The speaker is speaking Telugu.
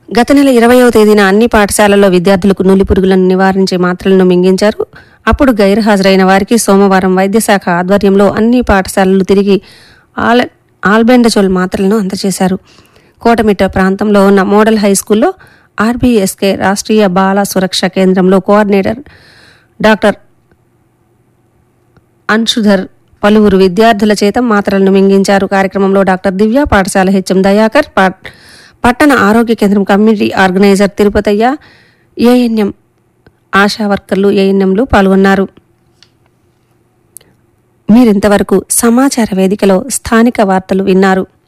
గత నెల ఇరవయవ తేదీన అన్ని పాఠశాలల్లో విద్యార్థులకు నులి పురుగులను నివారించే మాత్రలను మింగించారు అప్పుడు గైర్హాజరైన వారికి సోమవారం వైద్యశాఖ ఆధ్వర్యంలో అన్ని పాఠశాలలు తిరిగి ఆల్ ఆల్బెండజోల్ మాత్రలను అందజేశారు కోటమిట్ట ప్రాంతంలో ఉన్న మోడల్ హై స్కూల్లో ఆర్బీఎస్కే రాష్ట్రీయ బాల సురక్ష కేంద్రంలో కోఆర్డినేటర్ డాక్టర్ అన్షుధర్ పలువురు విద్యార్థుల చేత మాత్రలను మింగించారు కార్యక్రమంలో డాక్టర్ దివ్య పాఠశాల హెచ్ఎం దయాకర్ పా- పట్టణ ఆరోగ్య కేంద్రం community organiser Tirupatayya ANM ASHA వర్కర్లు ఏఎన్ఎంలు పాల్గొన్నారు మీరింతవరకు సమాచార వేదికలో స్థానిక వార్తలు విన్నారు